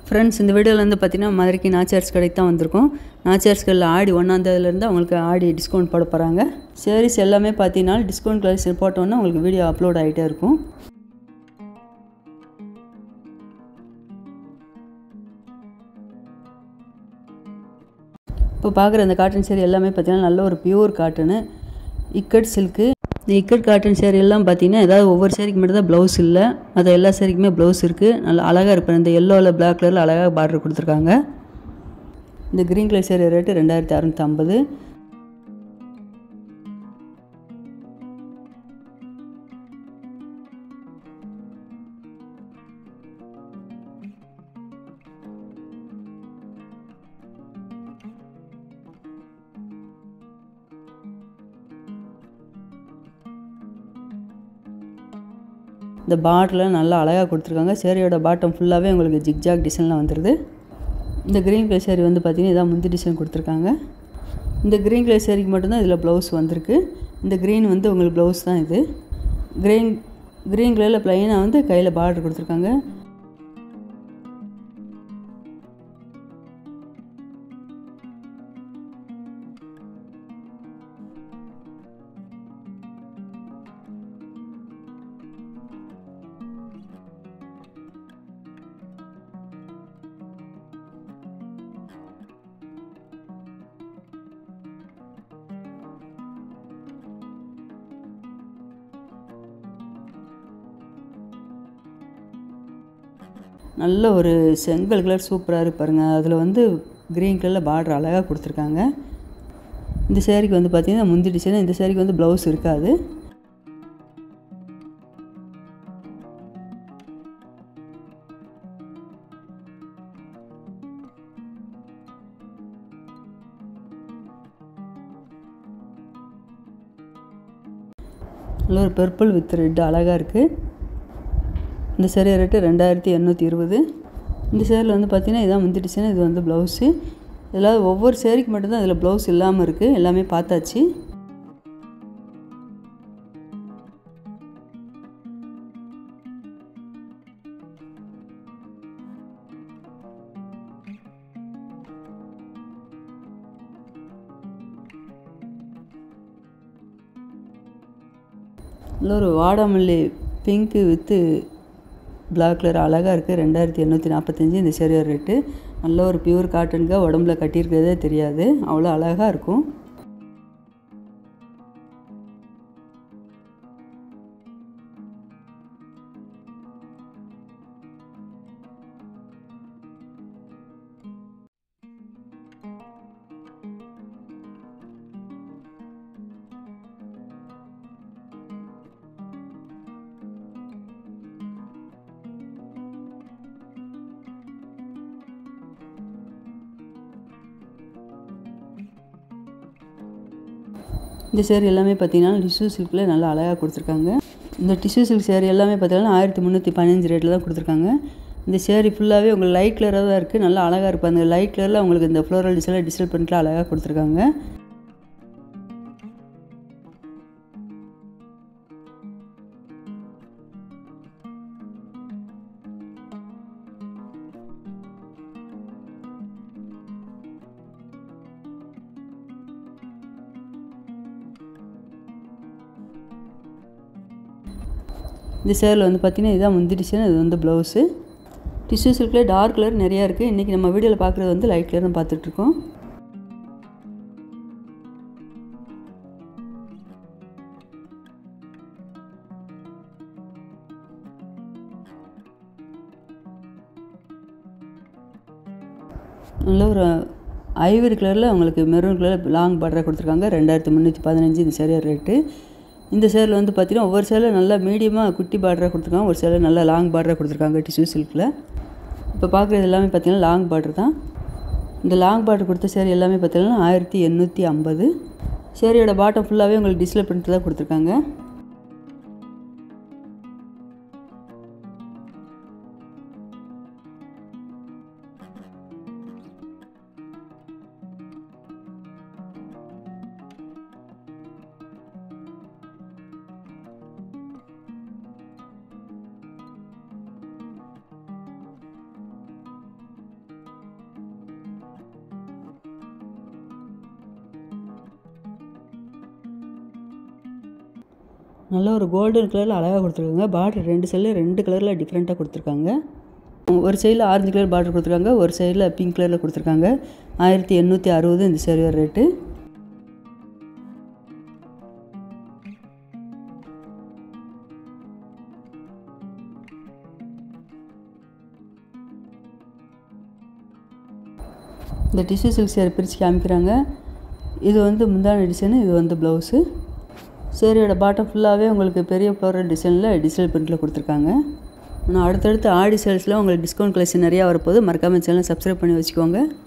friends இந்த வீடியோவில் வந்து பார்த்தீங்கன்னா மதுரைக்கு நாச்சியார்ஸ் கடைக்கு தான் வந்திருக்கோம் நாச்சியார்ஸ் கடையில் ஆடி ஒன்றாந்ததுலேருந்து அவங்களுக்கு ஆடி டிஸ்கவுண்ட் போட போகிறாங்க சாரீஸ் எல்லாமே பார்த்தீங்கன்னா டிஸ்கவுண்ட் கலெக்ஷன் போட்டோன்னா உங்களுக்கு வீடியோ அப்லோட் ஆகிட்டே இருக்கும் இப்போ பார்க்குற அந்த காட்டன் சேரீ எல்லாமே பார்த்தீங்கன்னா நல்ல ஒரு பியூர் காட்டனு இக்கட் சில்க்கு இந்த இக்கட் காட்டன் சேரீ எல்லாம் பார்த்தீங்கன்னா ஏதாவது ஒவ்வொரு சேரீக்கு மட்டும் தான் ப்ளவுஸ் இல்லை மற்ற எல்லா சேரீக்குமே ப்ளவுஸ் இருக்குது நல்லா அழகாக இருப்பேன் இந்த எல்லோவில் பிளாக் கலரில் அழகாக பார்டர் கொடுத்துருக்காங்க இந்த க்ரீன் கலர் சேரீ ரேட்டு ரெண்டாயிரத்தி அறநூற்றி ஐம்பது இந்த பார்டரில் நல்லா அழகாக கொடுத்துருக்காங்க சேரீயோட பாட்டம் ஃபுல்லாகவே உங்களுக்கு ஜிக்ஜாக் டிசைனில் வந்துடுது இந்த க்ரீன் கலர் சேரீ வந்து பார்த்திங்கன்னா இதான் முந்தி டிசைன் கொடுத்துருக்காங்க இந்த க்ரீன் கலர் சேரீக்கு மட்டும்தான் இதில் ப்ளவுஸ் வந்திருக்கு இந்த க்ரீன் வந்து உங்களுக்கு ப்ளவுஸ் தான் இது க்ரீன் க்ரீன் கலரில் ப்ளைனாக வந்து கையில் பார்டர் கொடுத்துருக்காங்க நல்ல ஒரு செங்கல் கலர் சூப்பராக இருக்கு பாருங்க அதில் வந்து க்ரீன் கலரில் பார்டர் அழகாக கொடுத்துருக்காங்க இந்த சேரீக்கு வந்து பார்த்திங்கன்னா முந்தி டிசைன் இந்த சேரீக்கு வந்து ப்ளவுஸ் இருக்காது நல்ல ஒரு பர்பிள் வித் ரெட் அழகாக இருக்குது இந்த சேரீ ரேட்டு ரெண்டாயிரத்தி எண்ணூற்றி இருபது இந்த சேரில் வந்து பார்த்திங்கன்னா இதான் முந்தி டிசைன் இது வந்து ப்ளவுஸு இதில் ஒவ்வொரு சேரீக்கு மட்டும்தான் இதில் ப்ளவுஸ் இல்லாமல் இருக்குது எல்லாமே பார்த்தாச்சு நல்ல ஒரு வாடாமல்லி பிங்க்கு வித்து பிளாக் கலர் அழகாக இருக்குது ரெண்டாயிரத்தி எண்ணூற்றி நாற்பத்தஞ்சு இந்த சேரீயோட ரேட்டு நல்ல ஒரு பியூர் காட்டனுக்காக உடம்புல கட்டியிருக்கிறதே தெரியாது அவ்வளோ அழகாக இருக்கும் இந்த சேரீ எல்லாமே பார்த்தீங்கன்னா டிஷ்யூ சில்கில் நல்லா அழகாக கொடுத்துருக்காங்க இந்த டிஷ்யூ சில்க் சேரீ எல்லாமே பார்த்தீங்கன்னா ஆயிரத்தி முந்நூற்றி பதினஞ்சு ரேட்டில் தான் கொடுத்துருக்காங்க இந்த சேரீ ஃபுல்லாகவே உங்களுக்கு லைட் கலராக தான் இருக்குது நல்லா அழகாக இருக்கும் அந்த லைட் கலரில் உங்களுக்கு இந்த ஃப்ளோரல் டிசைனில் டிசைல் பண்ணிட்டு அழகாக கொடுத்துருக்காங்க இந்த சேரில் வந்து பார்த்திங்கன்னா இதான் முந்தி டிசைன் இது வந்து ப்ளவுஸு டிஷ்யூ சில்கில் டார்க் கலர் நிறையா இருக்குது இன்றைக்கி நம்ம வீடியோவில் பார்க்குறது வந்து லைட் கலர் தான் பார்த்துட்ருக்கோம் நல்ல ஒரு ஐவரி கலரில் அவங்களுக்கு மெரூன் கலரில் லாங் பார்டராக கொடுத்துருக்காங்க ரெண்டாயிரத்தி முந்நூற்றி பதினஞ்சு இந்த சரியாக ரேட்டு இந்த சேரில் வந்து பார்த்திங்கன்னா ஒவ்வொரு சேரில் நல்லா மீடியமாக குட்டி பார்டராக கொடுத்துருக்காங்க ஒரு சேரில் நல்லா லாங் பார்டராக கொடுத்துருக்காங்க டிஷ்யூ சில்கில் இப்போ பார்க்குறது எல்லாமே பார்த்திங்கன்னா லாங் பார்டர் தான் இந்த லாங் பார்டர் கொடுத்த சேரீ எல்லாமே பார்த்திங்கன்னா ஆயிரத்தி எண்ணூற்றி ஐம்பது சேரீயோட பாட்டம் ஃபுல்லாகவே உங்களுக்கு டிஸ்பிளே பண்ணிட்டு தான் கொடுத்துருக்காங்க நல்ல ஒரு கோல்டன் கலரில் அழகாக கொடுத்துருக்காங்க பார்டர் ரெண்டு சைடில் ரெண்டு கலரில் டிஃப்ரெண்ட்டாக கொடுத்துருக்காங்க ஒரு சைடில் ஆரஞ்சு கலர் பார்டர் கொடுத்துருக்காங்க ஒரு சைடில் பிங்க் கலரில் கொடுத்துருக்காங்க ஆயிரத்தி எண்ணூற்றி அறுபது இந்த சேரீயோட ரேட்டு இந்த டிஷ்யூ சில்க் சேரீ பிரித்து காமிக்கிறாங்க இது வந்து முந்தான டிசைனு இது வந்து ப்ளவுஸு சேரீயோட பாட்டம் ஃபுல்லாகவே உங்களுக்கு பெரிய ஃப்ளோரல் டிசைனில் டிஜிட்டல் பிரிண்டில் கொடுத்துருக்காங்க நான் அடுத்தடுத்து ஆடி சேல்ஸில் உங்களுக்கு டிஸ்கவுண்ட் கலெக்ஷன் நிறையா வரப்போது மறக்காமல் சேனல் சப்ஸ்கிரைப் பண்ணி வச்சுக்கோங்க